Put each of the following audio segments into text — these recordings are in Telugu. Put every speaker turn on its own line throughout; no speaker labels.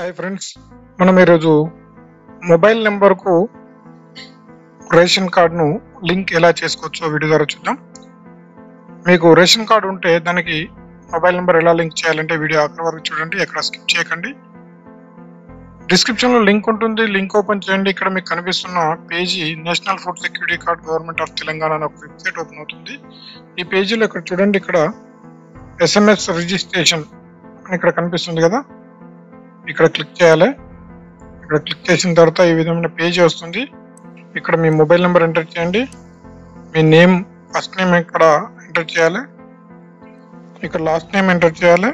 హాయ్ ఫ్రెండ్స్ మనం ఈరోజు మొబైల్ నెంబర్కు రేషన్ కార్డును లింక్ ఎలా చేసుకోవచ్చో వీడియో ద్వారా చూద్దాం మీకు రేషన్ కార్డు ఉంటే దానికి మొబైల్ నెంబర్ ఎలా లింక్ చేయాలంటే వీడియో ఆఖరి వరకు చూడండి ఎక్కడ స్కిప్ చేయకండి డిస్క్రిప్షన్లో లింక్ ఉంటుంది లింక్ ఓపెన్ చేయండి ఇక్కడ మీకు కనిపిస్తున్న page national food security card government of Telangana అని ఒక వెబ్సైట్ ఓపెన్ అవుతుంది ఈ పేజీలో ఇక్కడ చూడండి ఇక్కడ ఎస్ఎంఎస్ రిజిస్ట్రేషన్ అని ఇక్కడ కనిపిస్తుంది కదా ఇక్కడ క్లిక్ చేయాలి ఇక్కడ క్లిక్ చేసిన తర్వాత ఈ విధమైన పేజ్ వస్తుంది ఇక్కడ మీ మొబైల్ నెంబర్ ఎంటర్ చేయండి మీ నేమ్ ఫస్ట్ నేమ్ ఇక్కడ ఎంటర్ చేయాలి ఇక్కడ లాస్ట్ నేమ్ ఎంటర్ చేయాలి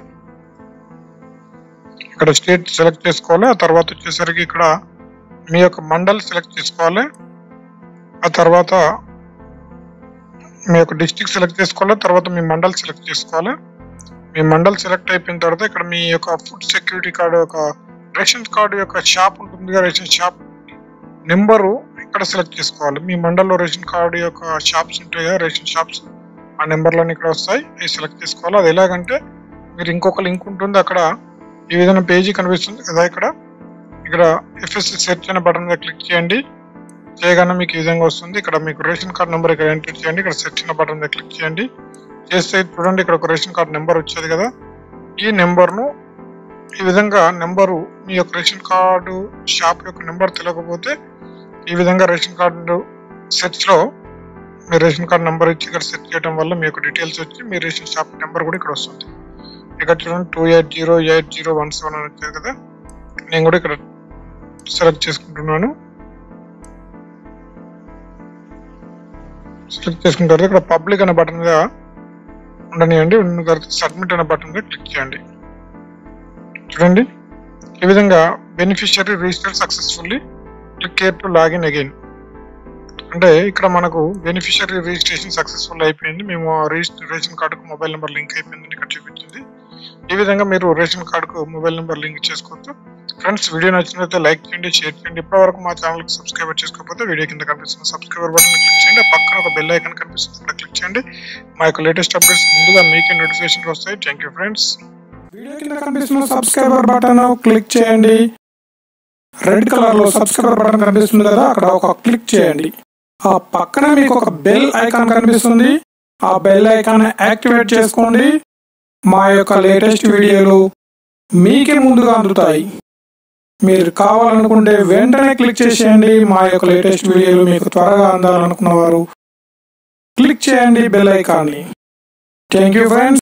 ఇక్కడ స్టేట్ సెలెక్ట్ చేసుకోవాలి ఆ తర్వాత వచ్చేసరికి ఇక్కడ మీ యొక్క మండల్ సెలెక్ట్ చేసుకోవాలి ఆ తర్వాత మీ యొక్క డిస్టిక్ సెలెక్ట్ చేసుకోవాలి తర్వాత మీ మండల్ సెలెక్ట్ చేసుకోవాలి మీ మండల్ సెలెక్ట్ అయిపోయిన తర్వాత ఇక్కడ మీ యొక్క ఫుడ్ సెక్యూరిటీ కార్డు యొక్క రేషన్ కార్డు యొక్క షాప్ ఉంటుంది రేషన్ షాప్ నెంబరు ఇక్కడ సెలెక్ట్ చేసుకోవాలి మీ మండల్లో రేషన్ కార్డు యొక్క షాప్స్ ఉంటాయి కదా రేషన్ షాప్స్ ఆ నెంబర్లన్నీ ఇక్కడ వస్తాయి అవి సెలెక్ట్ చేసుకోవాలి అది ఎలాగంటే మీరు ఇంకొక లింక్ ఉంటుంది అక్కడ ఈ విధంగా పేజీ కనిపిస్తుంది కదా ఇక్కడ ఇక్కడ ఎఫ్ఎస్సి సెర్చ్ అనే బటన్ మీద క్లిక్ చేయండి చేయగానే మీకు ఈ విధంగా వస్తుంది ఇక్కడ మీకు రేషన్ కార్డ్ నెంబర్ ఇక్కడ ఎంటర్ చేయండి ఇక్కడ సెర్చ్ అనే బటన్ మీద క్లిక్ చేయండి చేస్తే చూడండి ఇక్కడ ఒక రేషన్ కార్డ్ నెంబర్ వచ్చేది కదా ఈ నెంబర్ను ఈ విధంగా నెంబరు మీ యొక్క రేషన్ కార్డు షాప్ యొక్క నెంబర్ తెలియకపోతే ఈ విధంగా రేషన్ కార్డు సెర్చ్లో మీ రేషన్ కార్డు నెంబర్ ఇచ్చి ఇక్కడ సెర్చ్ చేయడం వల్ల మీ యొక్క డీటెయిల్స్ వచ్చి మీ రేషన్ షాప్ నెంబర్ కూడా ఇక్కడ వస్తుంది ఇక్కడ చూడండి two eight zero eight zero one seven అని వచ్చేది కదా నేను కూడా ఇక్కడ సెలెక్ట్ చేసుకుంటున్నాను సెలెక్ట్ చేసుకున్న తర్వాత ఇక్కడ పబ్లిక్ అనే బటన్ మీద ఉండనియండి ఉన్న తర్వాత సబ్మిట్ అనే బటన్ మీద క్లిక్ చేయండి చూడండి ఈ విధంగా beneficiary register successfully click here to login again అంటే ఇక్కడ మనకు బెనిఫిషియరీ రిజిస్ట్రేషన్ సక్సెస్ఫుల్ అయిపోయింది మేము రేషన్ కార్డుకు మొబైల్ నెంబర్ లింక్ అయిపోయిందని ఇక్కడ చూపించింది ఈ విధంగా మీరు రేషన్ కార్డుకు మొబైల్ నెంబర్ లింక్ చేసుకోవచ్చు ఫ్రెండ్స్ వీడియో నచ్చినట్లయితే లైక్ చేయండి షేర్ చేయండి ఇప్పటివరకు మా ఛానల్కి సబ్స్క్రైబర్ చేసుకోకపోతే వీడియో కింద కనిపిస్తున్న సబ్స్క్రైబర్ బటన్ క్లిక్ చేయండి ఆ పక్కన ఒక బెల్ ఐకాన్ కనిపిస్తుంది అక్కడ క్లిక్ చేయండి మా యొక్క లేటెస్ట్ అప్డేట్స్ ముందుగా మీకే నోటిఫికేషన్ వస్తాయి థ్యాంక్ యూ ఫ్రెండ్స్
వీడియో కింద కనిపిస్తున్న సబ్స్క్రైబర్ బటన్ క్లిక్ చేయండి రెడ్ కలర్ లో సబ్స్క్రైబర్ బటన్ కనిపిస్తుంది కదా అక్కడ ఒక క్లిక్ చేయండి ఆ పక్కన మీకు ఒక బెల్ ఐకాన్ కనిపిస్తుంది ఆ బెల్ ఐకాన్ యాక్టివేట్ చేసుకోండి మా యొక్క లేటెస్ట్ వీడియోలు మీకే ముందుగా అందుతాయి మీరు కావాలనుకుంటే వెంటనే క్లిక్ చేసేయండి మా యొక్క లేటెస్ట్ వీడియోలు మీకు త్వరగా అందాలనుకున్న వారు క్లిక్ చేయండి బెల్ ఐకాన్ని థ్యాంక్ యూ ఫ్రెండ్స్